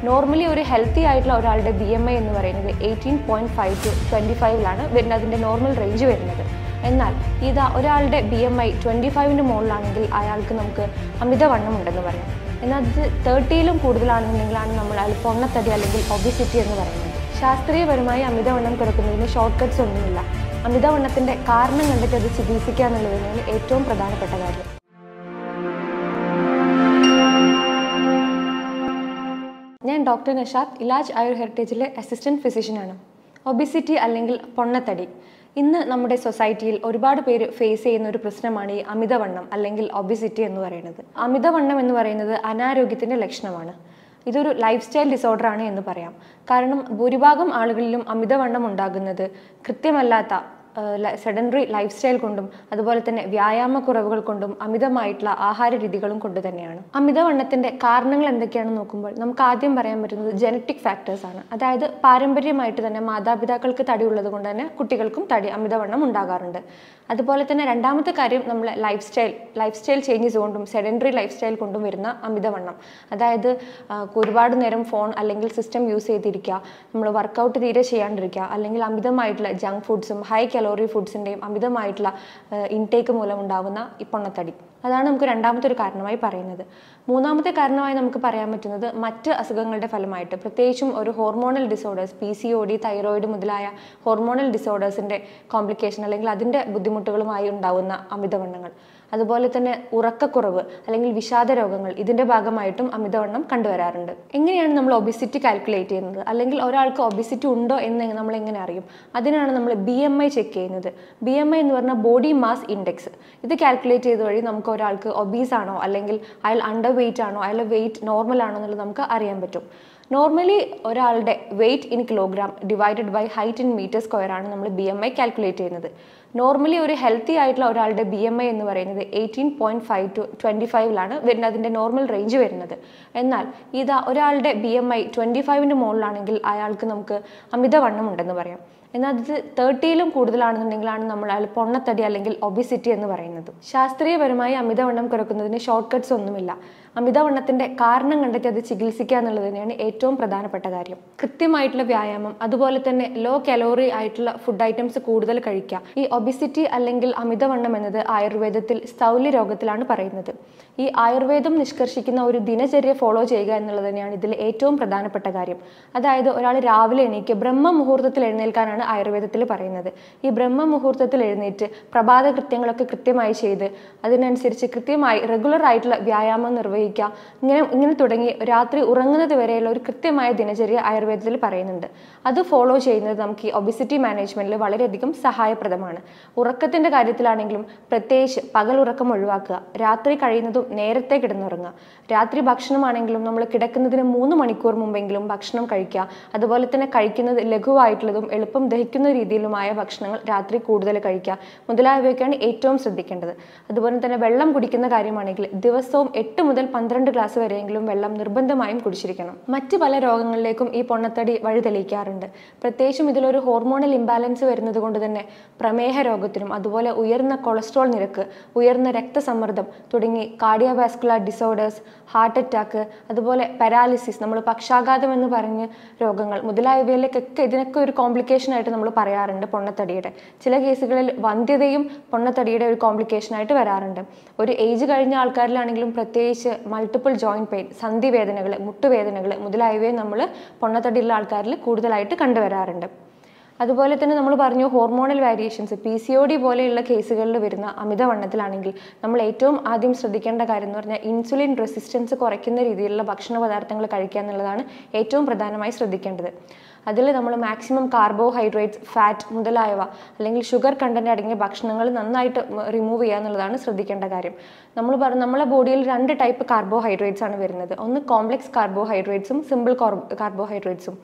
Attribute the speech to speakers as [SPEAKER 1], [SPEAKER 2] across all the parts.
[SPEAKER 1] normally ഒരു healthy ആയിട്ടുള്ള ഒരാളുടെ ബി എം ഐ എന്ന് പറയുന്നത് eighteen point five to twenty ഫൈവിലാണ് വരുന്നത് അതിൻ്റെ നോർമൽ റേഞ്ച് വരുന്നത് എന്നാൽ ഇതാ ഒരാളുടെ ബി എം ഐ ട്വൻറ്റി ഫൈവിൻ്റെ മുകളിലാണെങ്കിൽ അയാൾക്ക് നമുക്ക് അമിതവണ്ണം ഉണ്ടെന്ന് പറയാം എന്നാൽ അത് തേർട്ടിയിലും കൂടുതലാണെന്നുണ്ടെങ്കിലാണ് നമ്മൾ അയാൾ പൊണ്ണത്തടി അല്ലെങ്കിൽ ഒബിസിറ്റി എന്ന് പറയുന്നത് ശാസ്ത്രീയപരമായി അമിതവണ്ണം കുറയ്ക്കുന്നതിന് ഷോർട്ട് കട്ട്സ് ഒന്നുമില്ല അമിതവണ്ണത്തിൻ്റെ കാരണം കണ്ടെത്തി അത് ചികിത്സിക്കുക എന്നുള്ളത് തന്നെയാണ് ഏറ്റവും പ്രധാനപ്പെട്ട കാര്യം ഞാൻ ഡോക്ടർ നഷാദ് ഇലാജ് ആയുർ ഹെറിറ്റേജിലെ അസിസ്റ്റന്റ് ഫിസിഷ്യനാണ് ഒബിസിറ്റി അല്ലെങ്കിൽ പൊണ്ണത്തടി ഇന്ന് നമ്മുടെ സൊസൈറ്റിയിൽ ഒരുപാട് പേര് ഫേസ് ചെയ്യുന്ന ഒരു പ്രശ്നമാണ് ഈ അമിതവണ്ണം അല്ലെങ്കിൽ ഒബിസിറ്റി എന്ന് പറയുന്നത് അമിതവണ്ണം എന്ന് പറയുന്നത് അനാരോഗ്യത്തിൻ്റെ ലക്ഷണമാണ് ഇതൊരു ലൈഫ് സ്റ്റൈൽ ഡിസോർഡർ ആണ് എന്ന് പറയാം കാരണം ഭൂരിഭാഗം ആളുകളിലും അമിതവണ്ണം ഉണ്ടാകുന്നത് കൃത്യമല്ലാത്ത സെഡൻഡറി ലൈഫ് സ്റ്റൈൽ കൊണ്ടും അതുപോലെ തന്നെ വ്യായാമക്കുറവുകൾ കൊണ്ടും അമിതമായിട്ടുള്ള ആഹാര രീതികളും കൊണ്ട് തന്നെയാണ് അമിതവണ്ണത്തിന്റെ കാരണങ്ങൾ എന്തൊക്കെയാണെന്ന് നോക്കുമ്പോൾ നമുക്ക് ആദ്യം പറയാൻ പറ്റുന്നത് ജനറ്റിക് ഫാക്ടേഴ്സ് ആണ് അതായത് പാരമ്പര്യമായിട്ട് തന്നെ മാതാപിതാക്കൾക്ക് തടി ഉള്ളത് കൊണ്ട് തന്നെ കുട്ടികൾക്കും തടി അമിതവണ്ണം ഉണ്ടാകാറുണ്ട് അതുപോലെ തന്നെ രണ്ടാമത്തെ കാര്യം നമ്മൾ lifestyle lifestyle changes കൊണ്ടും സെഡൻഡറി ലൈഫ് സ്റ്റൈൽ കൊണ്ടും വരുന്ന അമിതവണ്ണം അതായത് ആ, ഒരുപാട് നേരം ഫോൺ അല്ലെങ്കിൽ സിസ്റ്റം യൂസ് ചെയ്തിരിക്കുക നമ്മൾ വർക്കൗട്ട് തീരെ ചെയ്യാണ്ടിരിക്കുക അല്ലെങ്കിൽ അമിതമായിട്ടുള്ള ജങ്ക് ഫുഡ്സും ഹൈ കലോറി ഫുഡ്സിൻ്റെയും അമിതമായിട്ടുള്ള ഇൻടേക്ക് മൂലം ഉണ്ടാവുന്ന ഈ പൊണ്ണത്തടി അതാണ് നമുക്ക് രണ്ടാമത്തെ ഒരു കാരണമായി പറയുന്നത് മൂന്നാമത്തെ കാരണമായി നമുക്ക് പറയാൻ പറ്റുന്നത് മറ്റ് അസുഖങ്ങളുടെ ഫലമായിട്ട് പ്രത്യേകിച്ചും ഒരു hormonal disorders P C O D thyroid മുതലായ ഹോർമോണൽ ഡിസോർഡേഴ്സിൻ്റെ കോംപ്ലിക്കേഷൻ അല്ലെങ്കിൽ അതിൻ്റെ ബുദ്ധിമുട്ടുകളുമായി ഉണ്ടാവുന്ന അമിതവണ്ണങ്ങൾ അതുപോലെ തന്നെ ഉറക്കക്കുറവ് അല്ലെങ്കിൽ വിഷാദ രോഗങ്ങൾ ഇതിന്റെ ഭാഗമായിട്ടും അമിതവണ്ണം കണ്ടുവരാറുണ്ട് എങ്ങനെയാണ് നമ്മൾ ഒബിസിറ്റി കാൽക്കുലേറ്റ് ചെയ്യുന്നത് അല്ലെങ്കിൽ ഒരാൾക്ക് ഒബിസിറ്റി ഉണ്ടോ എന്ന് നമ്മൾ എങ്ങനെ അറിയും അതിനാണ് നമ്മൾ ബി എം ഐ ചെക്ക് ചെയ്യുന്നത് ബി എം ഐ എന്ന് പറഞ്ഞാൽ ബോഡി മാസ് ഇൻഡെക്സ് ഇത് കാൽക്കുലേറ്റ് ചെയ്ത വഴി നമുക്ക് ഒരാൾക്ക് ഒബീസ് ആണോ അല്ലെങ്കിൽ അയാൾ അണ്ടർ വെയിറ്റ് ആണോ അയാളുടെ വെയിറ്റ് നോർമൽ ആണോ എന്നുള്ളത് നമുക്ക് അറിയാൻ പറ്റും നോർമലി ഒരാളുടെ weight in kilogram divided by height in metre square ആണ് നമ്മൾ ബി എം ഐ കാൽക്കുലേറ്റ് ചെയ്യുന്നത് നോർമലി ഒരു ഹെൽത്തി ആയിട്ടുള്ള ഒരാളുടെ ബി എം ഐ എന്ന് പറയുന്നത് eighteen point five to twenty ഫൈവിലാണ് വരുന്നത് അതിൻ്റെ നോർമൽ റേഞ്ച് വരുന്നത് എന്നാൽ ഇതാ ഒരാളുടെ ബി എം ഐ ട്വൻറ്റി ഫൈവിൻ്റെ മുകളിലാണെങ്കിൽ അയാൾക്ക് നമുക്ക് അമിതവണ്ണം ഉണ്ടെന്ന് പറയാം എന്നാൽ അത് തേർട്ടിയിലും കൂടുതലാണെന്നുണ്ടെങ്കിലാണ് നമ്മൾ അയാൾ പൊണ്ണത്തടി അല്ലെങ്കിൽ ഒബിസിറ്റി എന്ന് പറയുന്നത് ശാസ്ത്രീയപരമായി അമിതവണ്ണം കുറയ്ക്കുന്നതിന് ഷോർട്ട് കട്ട്സ് ഒന്നുമില്ല അമിതവണ്ണത്തിന്റെ കാരണം കണ്ടെത്തി അത് ചികിത്സിക്കുക എന്നുള്ളത് തന്നെയാണ് ഏറ്റവും പ്രധാനപ്പെട്ട കാര്യം കൃത്യമായിട്ടുള്ള വ്യായാമം അതുപോലെ തന്നെ ലോ കലോറി ആയിട്ടുള്ള ഫുഡ് ഐറ്റംസ് കൂടുതൽ കഴിക്കുക ഈ ഒബിസിറ്റി അല്ലെങ്കിൽ അമിതവണ്ണം എന്നത് ആയുർവേദത്തിൽ സ്ഥൗല്യ രോഗത്തിലാണ് പറയുന്നത് ഈ ആയുർവേദം നിഷ്കർഷിക്കുന്ന ഒരു ദിനചര്യ ഫോളോ ചെയ്യുക എന്നുള്ളത് തന്നെയാണ് ഇതിൽ ഏറ്റവും പ്രധാനപ്പെട്ട കാര്യം അതായത് ഒരാൾ രാവിലെ എണീക്ക് ബ്രഹ്മ മുഹൂർത്തത്തിൽ എഴുന്നേൽക്കാനാണ് ആയുർവേദത്തിൽ പറയുന്നത് ഈ ബ്രഹ്മ മുഹൂർത്തത്തിൽ എഴുന്നേറ്റ് പ്രഭാത കൃത്യങ്ങളൊക്കെ കൃത്യമായി ചെയ്ത് അതിനനുസരിച്ച് കൃത്യമായി റെഗുലർ ആയിട്ടുള്ള വ്യായാമം നിർവഹിക്കുക ഇങ്ങനെ ഇങ്ങനെ തുടങ്ങി രാത്രി ഉറങ്ങുന്നത് വരെയുള്ള ഒരു കൃത്യമായ ദിനചര്യ ആയുർവേദത്തിൽ പറയുന്നുണ്ട് അത് ഫോളോ ചെയ്യുന്നത് നമുക്ക് ഈ ഒബിസിറ്റി മാനേജ്മെന്റിൽ വളരെയധികം സഹായപ്രദമാണ് ഉറക്കത്തിന്റെ കാര്യത്തിലാണെങ്കിലും പ്രത്യേകിച്ച് പകൽ ഉറക്കം ഒഴിവാക്കുക രാത്രി കഴിയുന്നതും നേരത്തെ കിടന്നുറങ്ങുക രാത്രി ഭക്ഷണമാണെങ്കിലും നമ്മൾ കിടക്കുന്നതിന് മൂന്ന് മണിക്കൂർ മുമ്പെങ്കിലും ഭക്ഷണം കഴിക്കുക അതുപോലെ തന്നെ കഴിക്കുന്നത് ലഘുവായിട്ടുള്ളതും എളുപ്പം ദഹിക്കുന്ന രീതിയിലുമായ ഭക്ഷണങ്ങൾ രാത്രി കൂടുതൽ കഴിക്കുക മുതലായവയൊക്കെയാണ് ഏറ്റവും ശ്രദ്ധിക്കേണ്ടത് അതുപോലെ തന്നെ വെള്ളം കുടിക്കുന്ന കാര്യമാണെങ്കിൽ ദിവസവും എട്ട് മുതൽ പന്ത്രണ്ട് ഗ്ലാസ് വരെയെങ്കിലും വെള്ളം നിർബന്ധമായും കുടിച്ചിരിക്കണം മറ്റ് പല രോഗങ്ങളിലേക്കും ഈ പൊണ്ണത്തടി വഴിതെളിയിക്കാറുണ്ട് പ്രത്യേകിച്ചും ഇതിലൊരു ഹോർമോണൽ ഇംബാലൻസ് വരുന്നത് കൊണ്ട് തന്നെ പ്രമേഹ രോഗത്തിനും അതുപോലെ ഉയർന്ന കൊളസ്ട്രോൾ നിരക്ക് ഉയർന്ന രക്തസമ്മർദ്ദം തുടങ്ങി കാർഡിയോവാസ്കുലർ ഡിസോർഡേഴ്സ് ഹാർട്ട് അറ്റാക്ക് അതുപോലെ പാരാലിസിസ് നമ്മൾ പക്ഷാഘാതം എന്ന് പറഞ്ഞ് രോഗങ്ങൾ മുതലായവയിലേക്കൊക്കെ ഇതിനൊക്കെ ഒരു കോംപ്ലിക്കേഷൻ ആയിട്ട് നമ്മൾ പറയാറുണ്ട് പൊണ്ണത്തടിയുടെ ചില കേസുകളിൽ വന്ധ്യതയും പൊണ്ണത്തടിയുടെ ഒരു കോംപ്ലിക്കേഷൻ ആയിട്ട് വരാറുണ്ട് ഒരു ഏജ് കഴിഞ്ഞ ആൾക്കാരിലാണെങ്കിലും പ്രത്യേകിച്ച് മൾട്ടിപ്പിൾ ജോയിന്റ് പെയിൻ സന്ധിവേദനകൾ മുട്ടുവേദനകൾ മുതലായവയെ നമ്മൾ പൊണ്ണത്തടിയുള്ള ആൾക്കാരിൽ കൂടുതലായിട്ട് കണ്ടുവരാറുണ്ട് അതുപോലെ തന്നെ നമ്മൾ പറഞ്ഞു hormonal variations P C O D പോലെയുള്ള കേസുകളിൽ വരുന്ന അമിതവണ്ണത്തിലാണെങ്കിൽ നമ്മൾ ഏറ്റവും ആദ്യം ശ്രദ്ധിക്കേണ്ട കാര്യം എന്ന് പറഞ്ഞാൽ ഇൻസുലിൻ റെസിസ്റ്റൻസ് കുറയ്ക്കുന്ന രീതിയിലുള്ള ഭക്ഷണ പദാർത്ഥങ്ങൾ കഴിക്കുക എന്നുള്ളതാണ് ഏറ്റവും പ്രധാനമായി ശ്രദ്ധിക്കേണ്ടത് അതിൽ നമ്മൾ മാക്സിമം കാർബോഹൈഡ്രേറ്റ്സ് ഫാറ്റ് മുതലായവ അല്ലെങ്കിൽ ഷുഗർ കണ്ടന്റ് അടങ്ങിയ ഭക്ഷണങ്ങൾ നന്നായിട്ട് റിമൂവ് ചെയ്യുക എന്നുള്ളതാണ് ശ്രദ്ധിക്കേണ്ട കാര്യം നമ്മൾ പറഞ്ഞു നമ്മളെ ബോഡിയിൽ രണ്ട് ടൈപ്പ് കാർബോഹൈഡ്രേറ്റ്സ് ആണ് വരുന്നത് ഒന്ന് കോംപ്ലക്സ് കാർബോഹൈഡ്രേറ്റ്സും സിമ്പിൾ കാർബോഹൈഡ്രേറ്റ്സും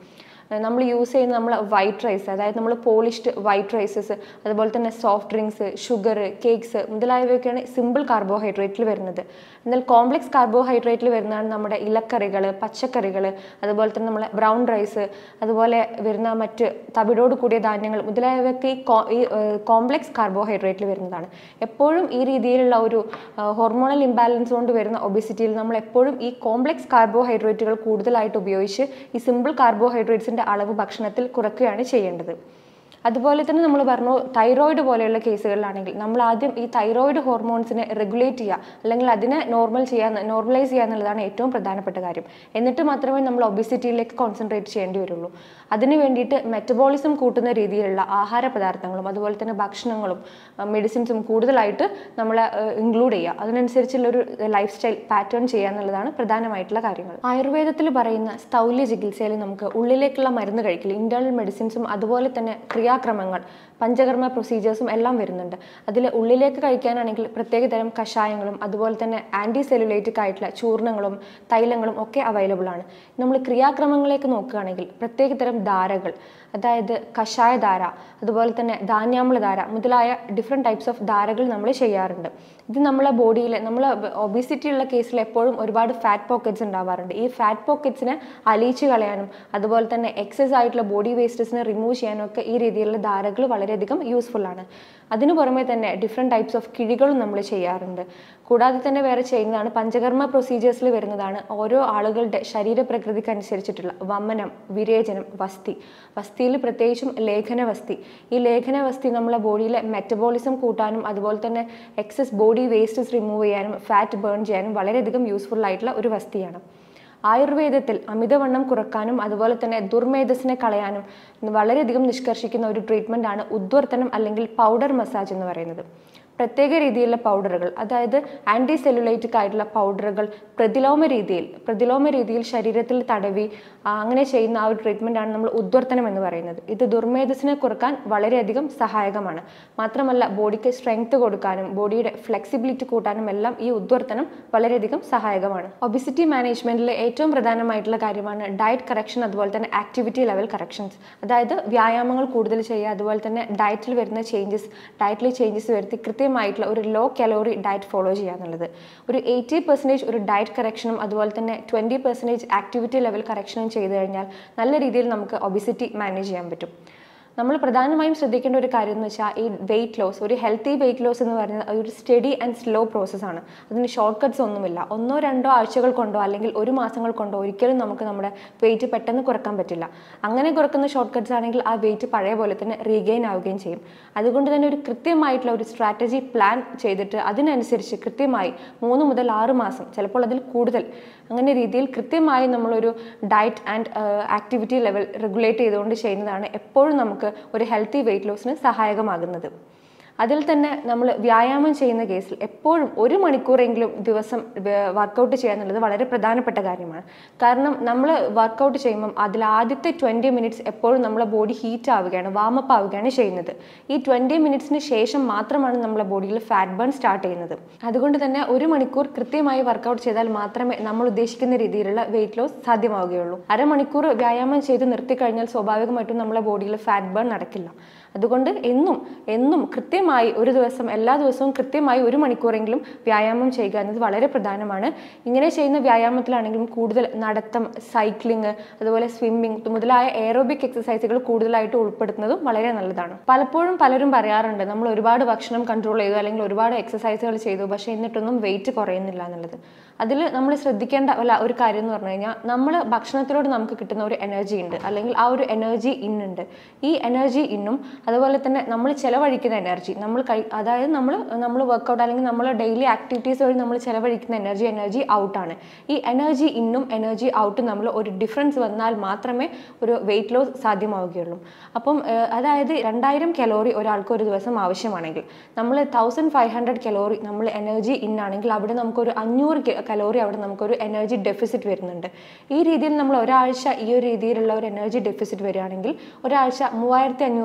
[SPEAKER 1] നമ്മൾ യൂസ് ചെയ്യുന്ന നമ്മൾ വൈറ്റ് റൈസ് അതായത് നമ്മൾ പോളിഷ്ഡ് വൈറ്റ് റൈസസ് അതുപോലെ തന്നെ സോഫ്റ്റ് ഡ്രിങ്ക്സ് ഷുഗർ കേക്ക്സ് മുതലായവയൊക്കെയാണ് സിമ്പിൾ കാർബോഹൈഡ്രേറ്റിൽ വരുന്നത് എന്നാൽ കോംപ്ലക്സ് കാർബോഹൈഡ്രേറ്റിൽ വരുന്നതാണ് നമ്മുടെ ഇലക്കറികൾ പച്ചക്കറികൾ അതുപോലെ തന്നെ നമ്മളെ ബ്രൗൺ റൈസ് അതുപോലെ വരുന്ന മറ്റ് തവിടോട് കൂടിയ ധാന്യങ്ങൾ മുതലായവയൊക്കെ ഈ കോ ഈ കോംപ്ലക്സ് കാർബോഹൈഡ്രേറ്റിൽ വരുന്നതാണ് എപ്പോഴും ഈ രീതിയിലുള്ള ഒരു ഹോർമോണൽ ഇംബാലൻസ് കൊണ്ട് വരുന്ന ഒബിസിറ്റിയിൽ നമ്മൾ എപ്പോഴും ഈ കോംപ്ലക്സ് കാർബോഹൈഡ്രേറ്റുകൾ കൂടുതലായിട്ട് ഉപയോഗിച്ച് ഈ സിമ്പിൾ കാർബോഹൈഡ്രേറ്റ്സിൻ്റെ അളവ് ഭക്ഷണത്തിൽ കുറയ്ക്കുകയാണ് ചെയ്യേണ്ടത് അതുപോലെ തന്നെ നമ്മൾ പറഞ്ഞു തൈറോയിഡ് പോലെയുള്ള കേസുകളിലാണെങ്കിൽ നമ്മൾ ആദ്യം ഈ തൈറോയിഡ് ഹോർമോൺസിനെ റെഗുലേറ്റ് ചെയ്യുക അല്ലെങ്കിൽ അതിനെ നോർമൽ ചെയ്യാൻ നോർമലൈസ് ചെയ്യുക എന്നുള്ളതാണ് ഏറ്റവും പ്രധാനപ്പെട്ട കാര്യം എന്നിട്ട് മാത്രമേ നമ്മൾ ഒബിസിറ്റിയിലേക്ക് കോൺസെൻട്രേറ്റ് ചെയ്യേണ്ടി വരുള്ളൂ അതിന് വേണ്ടിയിട്ട് മെറ്റബോളിസം കൂട്ടുന്ന രീതിയിലുള്ള ആഹാര പദാർത്ഥങ്ങളും അതുപോലെ തന്നെ ഭക്ഷണങ്ങളും മെഡിസിൻസും കൂടുതലായിട്ട് നമ്മൾ ഇൻക്ലൂഡ് ചെയ്യുക അതിനനുസരിച്ചുള്ള ഒരു ലൈഫ് സ്റ്റൈൽ പാറ്റേൺ ചെയ്യുക എന്നുള്ളതാണ് പ്രധാനമായിട്ടുള്ള കാര്യങ്ങൾ ആയുർവേദത്തിൽ പറയുന്ന സ്ഥൗല്യ ചികിത്സയിൽ നമുക്ക് ഉള്ളിലേക്കുള്ള മരുന്ന് കഴിക്കൽ ഇന്റേണൽ മെഡിസിൻസും അതുപോലെ തന്നെ ക്രിയാക്രമങ്ങൾ പഞ്ചകർമ്മ പ്രൊസീജിയേഴ്സും എല്ലാം വരുന്നുണ്ട് അതിൽ ഉള്ളിലേക്ക് കഴിക്കാനാണെങ്കിൽ പ്രത്യേകതരം കഷായങ്ങളും അതുപോലെ തന്നെ ആൻറ്റി സെല്ലുലൈറ്റിക് ആയിട്ടുള്ള ചൂർണങ്ങളും തൈലങ്ങളും ഒക്കെ അവൈലബിൾ ആണ് നമ്മൾ ക്രിയാക്രമങ്ങളിലേക്ക് നോക്കുകയാണെങ്കിൽ പ്രത്യേകതരം ധാരകൾ അതായത് കഷായ ധാര അതുപോലെ തന്നെ ധാന്യാമ്ല ധാര മുതലായ ഡിഫറെൻറ്റ് ടൈപ്സ് ഓഫ് ധാരകൾ നമ്മൾ ചെയ്യാറുണ്ട് ഇത് നമ്മളെ ബോഡിയിൽ നമ്മൾ ഒബിസിറ്റി ഉള്ള കേസിൽ എപ്പോഴും ഒരുപാട് ഫാറ്റ് പോക്കറ്റ്സ് ഉണ്ടാവാറുണ്ട് ഈ ഫാറ്റ് പോക്കറ്റ്സിനെ അലിയിച്ച് കളയാനും അതുപോലെ തന്നെ എക്സസ് ആയിട്ടുള്ള ബോഡി വേസ്റ്റസിനെ റിമൂവ് ചെയ്യാനും ഒക്കെ ഈ രീതിയിലുള്ള ധാരകൾ വളരെയധികം യൂസ്ഫുൾ ആണ് അതിനു പുറമെ തന്നെ ഡിഫറെൻറ്റ് ടൈപ്സ് ഓഫ് കിഴികളും നമ്മൾ ചെയ്യാറുണ്ട് കൂടാതെ തന്നെ വേറെ ചെയ്യുന്നതാണ് പഞ്ചകർമ്മ പ്രൊസീജിയേഴ്സിൽ വരുന്നതാണ് ഓരോ ആളുകളുടെ ശരീരപ്രകൃതിക്ക് അനുസരിച്ചിട്ടുള്ള വമനം വിരേചനം വസ്തി വസ്തിയിൽ പ്രത്യേകിച്ചും ലേഖനവസ്തി ഈ ലേഖനവസ്തി നമ്മളെ ബോഡിയിലെ മെറ്റബോളിസം കൂട്ടാനും അതുപോലെ തന്നെ എക്സസ് ബോഡി വേസ്റ്റസ് റിമൂവ് ചെയ്യാനും ഫാറ്റ് ബേൺ ചെയ്യാനും വളരെയധികം യൂസ്ഫുൾ ആയിട്ടുള്ള ഒരു വസ്തിയാണ് ആയുർവേദത്തിൽ അമിതവണ്ണം കുറക്കാനും അതുപോലെ തന്നെ ദുർമേധസ്സിനെ കളയാനും വളരെയധികം നിഷ്കർഷിക്കുന്ന ഒരു ട്രീറ്റ്മെൻ്റ് ആണ് ഉദ്വർത്തനം അല്ലെങ്കിൽ പൗഡർ മസാജ് എന്ന് പറയുന്നത് പ്രത്യേക രീതിയിലുള്ള പൗഡറുകൾ അതായത് ആൻറ്റി സെല്ലുലൈറ്റിക് ആയിട്ടുള്ള പൗഡറുകൾ പ്രതിലോമ രീതിയിൽ പ്രതിലോമ രീതിയിൽ ശരീരത്തിൽ തടവി ആ, അങ്ങനെ ചെയ്യുന്ന ആ ഒരു ട്രീറ്റ്മെൻ്റ് ആണ് നമ്മൾ ഉദ്വർത്തനം എന്ന് പറയുന്നത് ഇത് ദുർമേധസ്സിനെ കുറക്കാൻ വളരെയധികം സഹായകമാണ് മാത്രമല്ല ബോഡിക്ക് സ്ട്രെങ്ത് കൊടുക്കാനും ബോഡിയുടെ ഫ്ലെക്സിബിലിറ്റി കൂട്ടാനും എല്ലാം ഈ ഉദ്വർത്തനം വളരെയധികം സഹായകമാണ് ഒബിസിറ്റി മാനേജ്മെന്റിൽ ഏറ്റവും പ്രധാനമായിട്ടുള്ള കാര്യമാണ് ഡയറ്റ് കറക്ഷൻ അതുപോലെ തന്നെ ആക്ടിവിറ്റി ലെവൽ കറക്ഷൻസ് അതായത് വ്യായാമങ്ങൾ കൂടുതൽ ചെയ്യുക അതുപോലെ തന്നെ ഡയറ്റിൽ വരുന്ന ചേഞ്ചസ് ഡയറ്റിൽ ചേഞ്ചസ് വരുത്തി കൃത്യമായിട്ടുള്ള ഒരു ലോ കലോറി ഡയറ്റ് ഫോളോ ചെയ്യുക എന്നുള്ളത് ഒരു എയ്റ്റി പെർസെൻറ്റേജ് ഒരു ഡയറ്റ് കറക്ഷനും അതുപോലെ തന്നെ ട്വൻറ്റി പെർസെൻറ്റേജ് ആക്ടിവിറ്റി ലെവൽ കറക്ഷനും ചെയ്തു കഴിഞ്ഞാൽ നല്ല രീതിയിൽ നമുക്ക് ഒബിസിറ്റി മാനേജ് ചെയ്യാൻ പറ്റും നമ്മൾ പ്രധാനമായും ശ്രദ്ധിക്കേണ്ട ഒരു കാര്യം എന്ന് വെച്ചാൽ ഈ വെയിറ്റ് ലോസ് ഒരു ഹെൽത്തി വെയിറ്റ് ലോസ് എന്ന് പറയുന്നത് ഒരു സ്റ്റഡി ആൻഡ് സ്ലോ പ്രോസസ്സാണ് അതിന് ഷോർട്ട് കട്ട്സ് ഒന്നുമില്ല ഒന്നോ രണ്ടോ ആഴ്ചകൾ കൊണ്ടോ അല്ലെങ്കിൽ ഒരു മാസങ്ങൾ കൊണ്ടോ ഒരിക്കലും നമുക്ക് നമ്മുടെ വെയിറ്റ് പെട്ടെന്ന് കുറക്കാൻ പറ്റില്ല അങ്ങനെ കുറക്കുന്ന ഷോർട്ട് കട്ട്സ് ആണെങ്കിൽ ആ വെയിറ്റ് പഴയ പോലെ തന്നെ റീഗെയിൻ ആവുകയും ചെയ്യും അതുകൊണ്ട് തന്നെ ഒരു കൃത്യമായിട്ടുള്ള ഒരു സ്ട്രാറ്റജി പ്ലാൻ ചെയ്തിട്ട് അതിനനുസരിച്ച് കൃത്യമായി മൂന്ന് മുതൽ ആറ് മാസം ചിലപ്പോൾ അതിൽ കൂടുതൽ അങ്ങനെ രീതിയിൽ കൃത്യമായി നമ്മളൊരു diet and activity level regulate ചെയ്തുകൊണ്ട് ചെയ്യുന്നതാണ് എപ്പോഴും നമുക്ക് ഒരു ഹെൽത്തി വെയിറ്റ് ലോസിന് സഹായകമാകുന്നത് അതിൽ തന്നെ നമ്മൾ വ്യായാമം ചെയ്യുന്ന കേസിൽ എപ്പോഴും ഒരു മണിക്കൂറെങ്കിലും ദിവസം വർക്കൗട്ട് ചെയ്യുക എന്നുള്ളത് വളരെ പ്രധാനപ്പെട്ട കാര്യമാണ് കാരണം നമ്മൾ വർക്കൗട്ട് ചെയ്യുമ്പം അതിൽ ആദ്യത്തെ ട്വൻറ്റി മിനിറ്റ്സ് എപ്പോഴും നമ്മളെ ബോഡി ഹീറ്റ് ആവുകയാണ് വാമപ്പ് ആവുകയാണ് ചെയ്യുന്നത് ഈ ട്വൻറ്റി മിനിറ്റ്സിന് ശേഷം മാത്രമാണ് നമ്മളെ ബോഡിയിൽ ഫാറ്റ് ബേൺ സ്റ്റാർട്ട് ചെയ്യുന്നത് അതുകൊണ്ട് തന്നെ ഒരു മണിക്കൂർ കൃത്യമായി വർക്കൗട്ട് ചെയ്താൽ മാത്രമേ നമ്മൾ ഉദ്ദേശിക്കുന്ന രീതിയിലുള്ള വെയിറ്റ് ലോസ് സാധ്യമാവുകയുള്ളൂ അരമണിക്കൂർ വ്യായാമം ചെയ്ത് നിർത്തിക്കഴിഞ്ഞാൽ സ്വാഭാവികമായിട്ടും നമ്മളെ ബോഡിയിൽ ഫാറ്റ് ബേൺ നടക്കില്ല അതുകൊണ്ട് എന്നും എന്നും കൃത്യമായി ഒരു ദിവസം എല്ലാ ദിവസവും കൃത്യമായി ഒരു മണിക്കൂറെങ്കിലും വ്യായാമം ചെയ്യുക എന്നത് വളരെ പ്രധാനമാണ് ഇങ്ങനെ ചെയ്യുന്ന വ്യായാമത്തിലാണെങ്കിലും കൂടുതൽ നടത്തം സൈക്ലിംഗ് അതുപോലെ സ്വിമ്മിംഗ് മുതലായ എയറോബിക് എക്സസൈസുകൾ കൂടുതലായിട്ട് ഉൾപ്പെടുത്തുന്നതും വളരെ നല്ലതാണ് പലപ്പോഴും പലരും പറയാറുണ്ട് നമ്മൾ ഒരുപാട് ഭക്ഷണം കൺട്രോൾ ചെയ്തു അല്ലെങ്കിൽ ഒരുപാട് എക്സസൈസുകൾ ചെയ്തു പക്ഷേ എന്നിട്ടൊന്നും വെയിറ്റ് കുറയുന്നില്ല എന്നുള്ളത് അതിൽ നമ്മൾ ശ്രദ്ധിക്കേണ്ട അല്ല ഒരു കാര്യം എന്ന് പറഞ്ഞു കഴിഞ്ഞാൽ നമ്മൾ ഭക്ഷണത്തിലൂടെ നമുക്ക് കിട്ടുന്ന ഒരു എനർജി ഉണ്ട് അല്ലെങ്കിൽ ആ ഒരു എനർജി ഇന്നുണ്ട് ഈ എനർജി ഇന്നും അതുപോലെ തന്നെ നമ്മൾ ചിലവഴിക്കുന്ന എനർജി നമ്മൾ കഴി അതായത് നമ്മൾ നമ്മൾ വർക്കൗട്ട് അല്ലെങ്കിൽ നമ്മൾ ഡെയിലി ആക്ടിവിറ്റീസ് വഴി നമ്മൾ ചിലവഴിക്കുന്ന എനർജി എനർജി ഔട്ടാണ് ഈ എനർജി ഇന്നും എനർജി ഔട്ടും നമ്മൾ ഒരു ഡിഫറൻസ് വന്നാൽ മാത്രമേ ഒരു വെയിറ്റ് ലോസ് സാധ്യമാവുകയുള്ളൂ അപ്പം ഏഹ്, അതായത് രണ്ടായിരം കലോറി ഒരാൾക്ക് ഒരു ദിവസം ആവശ്യമാണെങ്കിൽ നമ്മൾ തൗസൻഡ് ഫൈവ് ഹൺഡ്രഡ് കലോറി നമ്മൾ എനർജി ഇൻ ആണെങ്കിൽ അവിടെ നമുക്കൊരു അഞ്ഞൂറ് കലോറി അവിടെ നമുക്കൊരു എനർജി ഡെഫിസിറ്റ് വരുന്നുണ്ട് ഈ രീതിയിൽ നമ്മൾ ഒരാഴ്ച ഈ ഒരു രീതിയിലുള്ള ഒരു എനർജി ഡെഫിസിറ്റ് വരികയാണെങ്കിൽ ഒരാഴ്ച മൂവായിരത്തി അഞ്ഞൂറ് കലോറി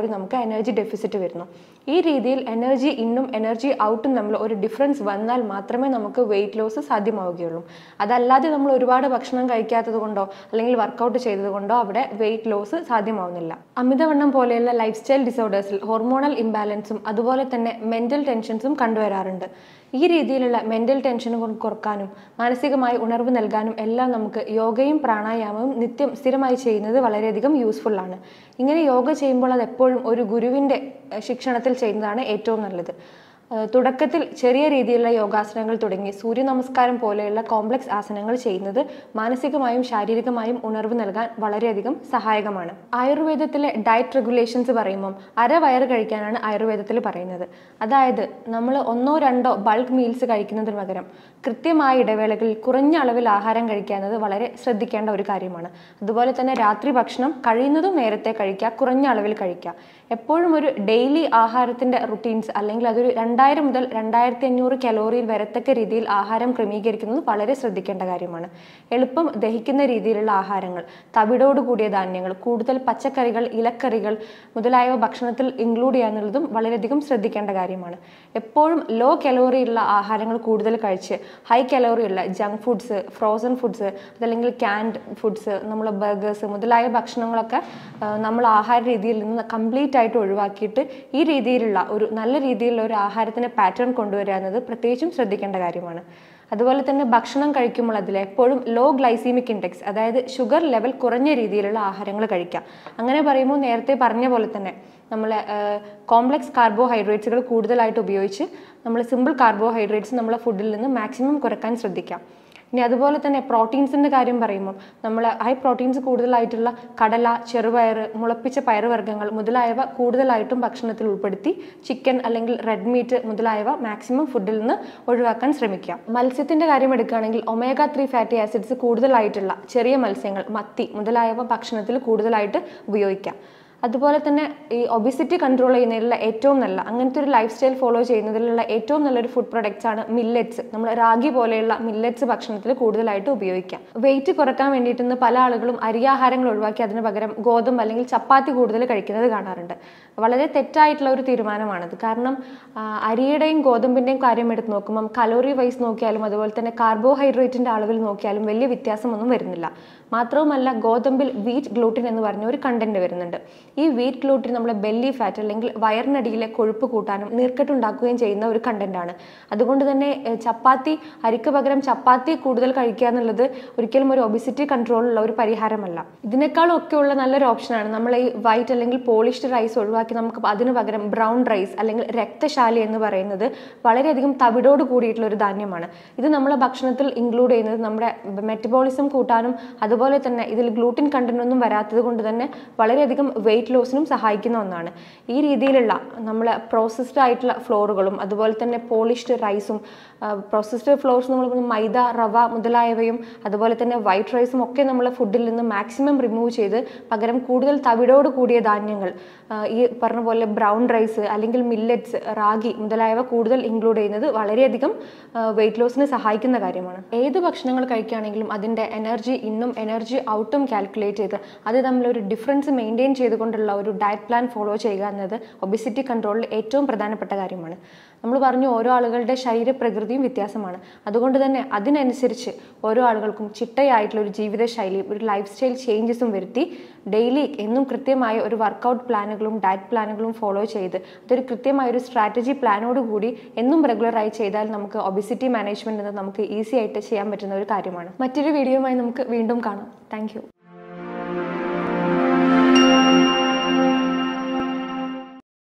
[SPEAKER 1] കലോറി നമുക്ക് എനർജി ഡെഫിസിറ്റ് വരുന്നു ഈ രീതിയിൽ എനർജി ഇന്നും എനർജി ഔട്ടും തമ്മിൽ ഒരു ഡിഫറൻസ് വന്നാൽ മാത്രമേ നമുക്ക് വെയിറ്റ് ലോസ് സാധ്യമാവുകയുള്ളൂ അതല്ലാതെ നമ്മൾ ഒരുപാട് ഭക്ഷണം കഴിക്കാത്തത് കൊണ്ടോ അല്ലെങ്കിൽ വർക്കൗട്ട് ചെയ്തത് കൊണ്ടോ അവിടെ വെയിറ്റ് ലോസ് സാധ്യമാവുന്നില്ല അമിതവണ്ണം പോലെയുള്ള ലൈഫ് സ്റ്റൈൽ ഡിസോർഡേഴ്സിൽ ഹോർമോണൽ ഇംബാലൻസും അതുപോലെ തന്നെ മെന്റൽ ടെൻഷൻസും കണ്ടുവരാറുണ്ട് ഈ രീതിയിലുള്ള മെന്റൽ ടെൻഷൻ കുറക്കാനും മാനസികമായി ഉണർവ് നൽകാനും എല്ലാം നമുക്ക് യോഗയും പ്രാണായാമവും നിത്യം സ്ഥിരമായി ചെയ്യുന്നത് വളരെയധികം യൂസ്ഫുൾ ആണ് ഇങ്ങനെ യോഗ ചെയ്യുമ്പോൾ അത് എപ്പോഴും ഒരു ഗുരുവിൻ്റെ ശിക്ഷണത്തിൽ ചെയ്യുന്നതാണ് ഏറ്റവും നല്ലത് ഏഹ് തുടക്കത്തിൽ ചെറിയ രീതിയിലുള്ള യോഗാസനങ്ങൾ തുടങ്ങി സൂര്യ നമസ്കാരം പോലെയുള്ള കോംപ്ലക്സ് ആസനങ്ങൾ ചെയ്യുന്നത് മാനസികമായും ശാരീരികമായും ഉണർവ് നൽകാൻ വളരെയധികം സഹായകമാണ് ആയുർവേദത്തിലെ ഡയറ്റ് റെഗുലേഷൻസ് പറയുമ്പം അര വയറ് കഴിക്കാനാണ് ആയുർവേദത്തിൽ പറയുന്നത് അതായത് നമ്മൾ ഒന്നോ രണ്ടോ ബൾക്ക് മീൽസ് കഴിക്കുന്നതിന് പകരം കൃത്യമായ ഇടവേളകളിൽ കുറഞ്ഞ അളവിൽ ആഹാരം കഴിക്കുക എന്നത് വളരെ ശ്രദ്ധിക്കേണ്ട ഒരു കാര്യമാണ് അതുപോലെ തന്നെ രാത്രി ഭക്ഷണം കഴിയുന്നതും നേരത്തെ കഴിക്കുക കുറഞ്ഞ അളവിൽ കഴിക്കുക എപ്പോഴും ഒരു ഡെയിലി ആഹാരത്തിന്റെ റുട്ടീൻസ് അല്ലെങ്കിൽ അതൊരു രണ്ടായിരം മുതൽ രണ്ടായിരത്തി അഞ്ഞൂറ് കലോറിയിൽ വരത്തക്ക രീതിയിൽ ആഹാരം ക്രമീകരിക്കുന്നത് വളരെ ശ്രദ്ധിക്കേണ്ട കാര്യമാണ് എളുപ്പം ദഹിക്കുന്ന രീതിയിലുള്ള ആഹാരങ്ങൾ തവിടോട് കൂടിയ ധാന്യങ്ങൾ കൂടുതൽ പച്ചക്കറികൾ ഇലക്കറികൾ മുതലായവ ഭക്ഷണത്തിൽ ഇൻക്ലൂഡ് ചെയ്യാന്നുള്ളതും വളരെയധികം ശ്രദ്ധിക്കേണ്ട കാര്യമാണ് എപ്പോഴും ലോ കലോറി ഉള്ള ആഹാരങ്ങൾ കൂടുതൽ കഴിച്ച് ഹൈ കലോറി ഉള്ള ജങ്ക് ഫുഡ്സ് ഫ്രോസൺ ഫുഡ്സ് അതല്ലെങ്കിൽ ക്യാൻഡ് ഫുഡ്സ് നമ്മൾ ബർഗേഴ്സ് മുതലായ ഭക്ഷണങ്ങളൊക്കെ ആ, നമ്മൾ ആഹാര രീതിയിൽ നിന്ന് കംപ്ലീറ്റ് ആയിട്ട് ഒഴിവാക്കിയിട്ട് ഈ രീതിയിലുള്ള ഒരു നല്ല രീതിയിലുള്ള ഒരു ആഹാരത്തിന് പാറ്റേൺ കൊണ്ടുവരിക എന്നത് പ്രത്യേകിച്ചും ശ്രദ്ധിക്കേണ്ട കാര്യമാണ് അതുപോലെ തന്നെ ഭക്ഷണം കഴിക്കുമ്പോൾ അതിൽ എപ്പോഴും ലോ ഗ്ലൈസീമിക് ഇൻഡെക്സ് അതായത് ഷുഗർ ലെവൽ കുറഞ്ഞ രീതിയിലുള്ള ആഹാരങ്ങൾ കഴിക്കാം അങ്ങനെ പറയുമ്പോൾ നേരത്തെ പറഞ്ഞ പോലെ തന്നെ നമ്മൾ കോംപ്ലക്സ് കാർബോഹൈഡ്രേറ്റ്സുകൾ കൂടുതലായിട്ട് ഉപയോഗിച്ച് നമ്മൾ സിമ്പിൾ കാർബോഹൈഡ്രേറ്റ്സ് നമ്മളെ ഫുഡിൽ നിന്ന് മാക്സിമം കുറയ്ക്കാൻ ശ്രദ്ധിക്കാം ഇനി അതുപോലെ തന്നെ പ്രോട്ടീൻസിൻ്റെ കാര്യം പറയുമ്പോൾ നമ്മൾ ഹൈ പ്രോട്ടീൻസ് കൂടുതലായിട്ടുള്ള കടല ചെറുപയർ മുളപ്പിച്ച പയറുവർഗ്ഗങ്ങൾ മുതലായവ കൂടുതലായിട്ടും ഭക്ഷണത്തിൽ ഉൾപ്പെടുത്തി ചിക്കൻ അല്ലെങ്കിൽ റെഡ് മീറ്റ് മുതലായവ മാക്സിമം ഫുഡിൽ നിന്ന് ഒഴിവാക്കാൻ ശ്രമിക്കുക മത്സ്യത്തിൻ്റെ കാര്യം എടുക്കുകയാണെങ്കിൽ ഒമേഗ ത്രീ ഫാറ്റി ആസിഡ്സ് കൂടുതലായിട്ടുള്ള ചെറിയ മത്സ്യങ്ങൾ മത്തി മുതലായവ ഭക്ഷണത്തിൽ കൂടുതലായിട്ട് ഉപയോഗിക്കാം അതുപോലെ തന്നെ ഈ ഒബിസിറ്റി കൺട്രോൾ ചെയ്യുന്നതിലുള്ള ഏറ്റവും നല്ല അങ്ങനത്തെ ഒരു ലൈഫ് സ്റ്റൈൽ ഫോളോ ചെയ്യുന്നതിലുള്ള ഏറ്റവും നല്ലൊരു ഫുഡ് പ്രൊഡക്ട്സ് ആണ് മില്ലറ്റ്സ് നമ്മൾ റാഗി പോലെയുള്ള മില്ലറ്റ്സ് ഭക്ഷണത്തിൽ കൂടുതലായിട്ട് ഉപയോഗിക്കാം വെയിറ്റ് കുറക്കാൻ വേണ്ടിയിട്ട് ഇന്ന് പല ആളുകളും അരിയാഹാരങ്ങൾ ഒഴിവാക്കി അതിന് പകരം ഗോതമ്പ് അല്ലെങ്കിൽ ചപ്പാത്തി കൂടുതൽ കഴിക്കുന്നത് കാണാറുണ്ട് വളരെ തെറ്റായിട്ടുള്ള ഒരു തീരുമാനമാണത് കാരണം ആ, അരിയുടെയും ഗോതമ്പിൻ്റെയും കാര്യം എടുത്ത് നോക്കുമ്പം കലോറി വൈസ് നോക്കിയാലും അതുപോലെ തന്നെ കാർബോഹൈഡ്രേറ്റിൻ്റെ അളവിൽ നോക്കിയാലും വലിയ വ്യത്യാസമൊന്നും വരുന്നില്ല മാത്രവുമല്ല ഗോതമ്പിൽ വീറ്റ് ഗ്ലൂട്ടിൻ എന്ന് പറഞ്ഞ ഒരു കണ്ടന്റ് വരുന്നുണ്ട് ഈ വീറ്റ് ഗ്ലൂട്ടിൻ നമ്മുടെ ബെല്ലി ഫാറ്റ് അല്ലെങ്കിൽ വയറിനടിയിലെ കൊഴുപ്പ് കൂട്ടാനും നീർക്കെട്ടുണ്ടാക്കുകയും ചെയ്യുന്ന ഒരു കണ്ടന്റ് ആണ് അതുകൊണ്ട് തന്നെ ഏഹ്, ചപ്പാത്തി അരിക്ക് പകരം ചപ്പാത്തി കൂടുതൽ കഴിക്കുക എന്നുള്ളത് ഒരിക്കലും ഒരു ഒബിസിറ്റി കൺട്രോളിലുള്ള ഒരു പരിഹാരമല്ല ഇതിനേക്കാളും ഒക്കെ ഉള്ള നല്ലൊരു ഓപ്ഷനാണ് നമ്മൾ ഈ വൈറ്റ് അല്ലെങ്കിൽ പോളിഷ്ഡ് റൈസ് ഒഴിവാക്കി നമുക്ക് അതിന് പകരം ബ്രൗൺ റൈസ് അല്ലെങ്കിൽ രക്തശാലി എന്ന് പറയുന്നത് വളരെയധികം തവിടോട് കൂടിയിട്ടുള്ള ഒരു ധാന്യമാണ് ഇത് നമ്മളെ ഭക്ഷണത്തിൽ ഇൻക്ലൂഡ് ചെയ്യുന്നത് നമ്മുടെ മെറ്റബോളിസം കൂട്ടാനും അതുപോലെ തന്നെ ഇതിൽ ഗ്ലൂട്ടിൻ കണ്ടന്റ് ഒന്നും വരാത്തത് കൊണ്ട് തന്നെ വളരെയധികം വെയിറ്റ് ലോസിനും സഹായിക്കുന്ന ഒന്നാണ് ഈ രീതിയിലുള്ള നമ്മൾ പ്രോസസ്ഡ് ആയിട്ടുള്ള ഫ്ലോറുകളും അതുപോലെ തന്നെ പോളിഷ്ഡ് റൈസും പ്രോസസ്ഡ് ഫ്ലോർസ് നമ്മൾ പറയുന്നത് മൈദ റവ മുതലായവയും അതുപോലെ തന്നെ വൈറ്റ് റൈസും ഒക്കെ നമ്മൾ ഫുഡിൽ നിന്ന് മാക്സിമം റിമൂവ് ചെയ്ത് പകരം കൂടുതൽ തവിടോട് കൂടിയ ധാന്യങ്ങൾ ആ, ഈ പറഞ്ഞ പോലെ ബ്രൗൺ റൈസ് അല്ലെങ്കിൽ മില്ലറ്റ്സ് റാഗി മുതലായവ കൂടുതൽ ഇൻക്ലൂഡ് ചെയ്യുന്നത് വളരെയധികം വെയിറ്റ് ലോസിന് സഹായിക്കുന്ന കാര്യമാണ് ഏത് ഭക്ഷണങ്ങൾ കഴിക്കുകയാണെങ്കിലും അതിൻ്റെ എനർജി ഇന്നും എനർജി ഔട്ടും കാൽക്കുലേറ്റ് ചെയ്ത് അത് തമ്മിൽ ഒരു ഡിഫറൻസ് മെയിൻറ്റെയിൻ ചെയ്തുകൊണ്ടുള്ള ഒരു ഡയറ്റ് പ്ലാൻ ഫോളോ ചെയ്യുക എന്നത് ഒബിസിറ്റി കൺട്രോളിൽ ഏറ്റവും പ്രധാനപ്പെട്ട കാര്യമാണ് നമ്മൾ പറഞ്ഞു ഓരോ ആളുകളുടെ ശരീരപ്രകൃതിയും വ്യത്യാസമാണ് അതുകൊണ്ട് തന്നെ അതിനനുസരിച്ച് ഓരോ ആളുകൾക്കും ചിട്ടയായിട്ടുള്ള ഒരു ജീവിതശൈലിയും ഒരു ലൈഫ് സ്റ്റൈൽ ചേഞ്ചസും വരുത്തി ഡെയിലി എന്നും കൃത്യമായ ഒരു വർക്കൗട്ട് പ്ലാനുകളും ഡയറ്റ് പ്ലാനുകളും ഫോളോ ചെയ്ത് അതൊരു കൃത്യമായ ഒരു സ്ട്രാറ്റജി പ്ലാനോട് കൂടി എന്നും റെഗുലറായി ചെയ്താൽ നമുക്ക് ഒബിസിറ്റി മാനേജ്മെന്റ് എന്നത് നമുക്ക് ഈസി ആയിട്ട് ചെയ്യാൻ പറ്റുന്ന ഒരു കാര്യമാണ് മറ്റൊരു വീഡിയോയുമായി നമുക്ക് വീണ്ടും കാണാം താങ്ക്